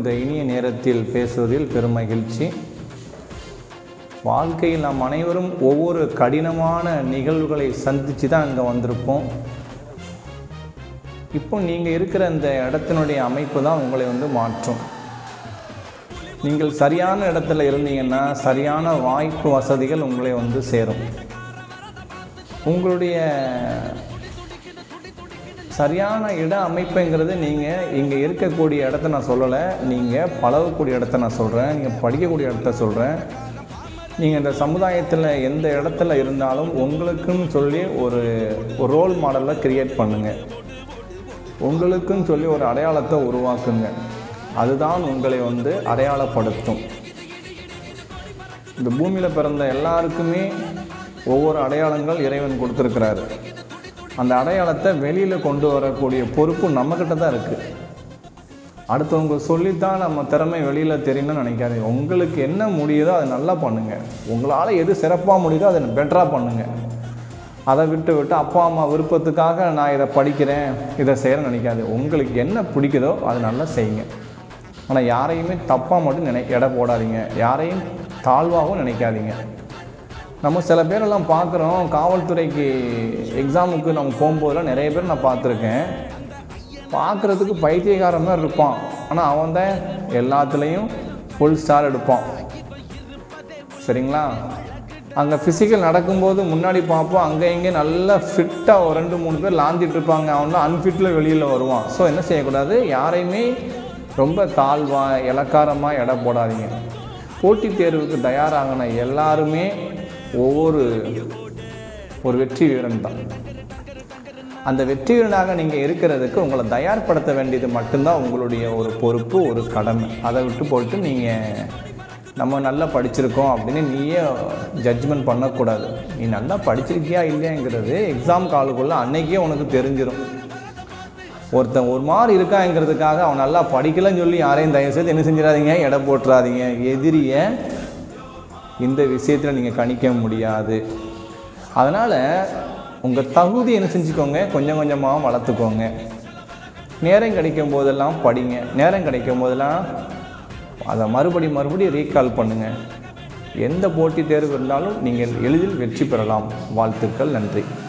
இந்த இனிய நேரத்தில் பேசுவதில் பெரும் மகிழ்ச்சி வாழ்க்கையில் நாம் அனைவரும் ஒவ்வொரு கடினமான நிகழ்வுகளை சந்தித்து தான் இங்கே வந்திருப்போம் இப்போ நீங்கள் இருக்கிற இந்த இடத்தினுடைய அமைப்பு தான் உங்களை வந்து மாற்றும் நீங்கள் சரியான இடத்துல இருந்தீங்கன்னா சரியான வாய்ப்பு வசதிகள் உங்களை வந்து சேரும் உங்களுடைய சரியான இட அமைப்புங்கிறது நீங்கள் இங்கே இருக்கக்கூடிய இடத்த நான் சொல்லலை நீங்கள் பழகக்கூடிய இடத்த நான் சொல்கிறேன் நீங்கள் படிக்கக்கூடிய இடத்த சொல்கிறேன் நீங்கள் இந்த சமுதாயத்தில் எந்த இடத்துல இருந்தாலும் உங்களுக்குன்னு சொல்லி ஒரு ஒரு ரோல் மாடலை கிரியேட் பண்ணுங்கள் உங்களுக்குன்னு சொல்லி ஒரு அடையாளத்தை உருவாக்குங்க அதுதான் உங்களை வந்து அடையாளப்படுத்தும் இந்த பூமியில் பிறந்த எல்லாருக்குமே ஒவ்வொரு அடையாளங்கள் இறைவன் கொடுத்துருக்கிறாரு அந்த அடையாளத்தை வெளியில் கொண்டு வரக்கூடிய பொறுப்பு நம்மக்கிட்ட தான் இருக்குது அடுத்தவங்க சொல்லித்தான் நம்ம திறமை வெளியில் தெரியணும்னு நினைக்காதீங்க உங்களுக்கு என்ன முடியுதோ அதை நல்லா பண்ணுங்கள் உங்களால் எது சிறப்பாக முடியுதோ அதை பெட்டராக பண்ணுங்கள் அதை விட்டு விட்டு அப்பா அம்மா விருப்பத்துக்காக நான் இதை படிக்கிறேன் இதை செய்கிறேன்னு நினைக்காது உங்களுக்கு என்ன பிடிக்குதோ அதை நல்லா செய்யுங்க ஆனால் யாரையுமே தப்பாக மட்டும் நினை எடை போடாதீங்க யாரையும் தாழ்வாகவும் நினைக்காதீங்க நம்ம சில பேரெல்லாம் பார்க்குறோம் காவல்துறைக்கு எக்ஸாமுக்கு நம்ம போகும்போதெல்லாம் நிறைய பேர் நான் பார்த்துருக்கேன் பார்க்குறதுக்கு பைத்தியக்காரன் மாதிரி இருப்பான் ஆனால் அவன் தான் எல்லாத்துலேயும் ஃபுல் ஸ்டார் எடுப்பான் சரிங்களா அங்கே ஃபிசிக்கல் நடக்கும்போது முன்னாடி பார்ப்போம் அங்கே இங்கே நல்லா ஃபிட்டாக ஒரு ரெண்டு மூணு பேர் லாந்திட்டு இருப்பாங்க அவன் தான் அன்ஃபிட்டில் வெளியில் வருவான் ஸோ என்ன செய்யக்கூடாது யாரையுமே ரொம்ப தாழ்வாக இலக்காரமாக எடை போடாதீங்க போட்டித் தேர்வுக்கு தயாராகின எல்லாருமே ஒவ்வொரு ஒரு வெற்றி வீரன் தான் அந்த வெற்றி வீரனாக நீங்கள் இருக்கிறதுக்கு உங்களை தயார்படுத்த வேண்டியது மட்டும்தான் உங்களுடைய ஒரு பொறுப்பு ஒரு கடமை அதை விட்டு போட்டு நீங்கள் நம்ம நல்லா படிச்சிருக்கோம் அப்படின்னு நீயே ஜட்ஜ்மெண்ட் பண்ணக்கூடாது நீ நல்லா படிச்சிருக்கியா இல்லையாங்கிறது எக்ஸாம் காலுக்குள்ளே அன்னைக்கே உனக்கு தெரிஞ்சிடும் ஒருத்தன் ஒரு மாதிரி இருக்காங்கிறதுக்காக அவன் நல்லா படிக்கலன்னு சொல்லி யாரையும் தயவுசெய்து என்ன செஞ்சிடாதீங்க எடை போட்டுறாதீங்க எதிரியை இந்த விஷயத்தில் நீங்கள் கணிக்க முடியாது அதனால் உங்கள் தகுதி என்ன செஞ்சுக்கோங்க கொஞ்சம் கொஞ்சமாக வளர்த்துக்கோங்க நேரம் கிடைக்கும் போதெல்லாம் படிங்க நேரம் கிடைக்கும் போதெல்லாம் அதை மறுபடி மறுபடி ரீகால் பண்ணுங்கள் எந்த போட்டித் தேர்வு இருந்தாலும் நீங்கள் எளிதில் வெற்றி பெறலாம் வாழ்த்துக்கள் நன்றி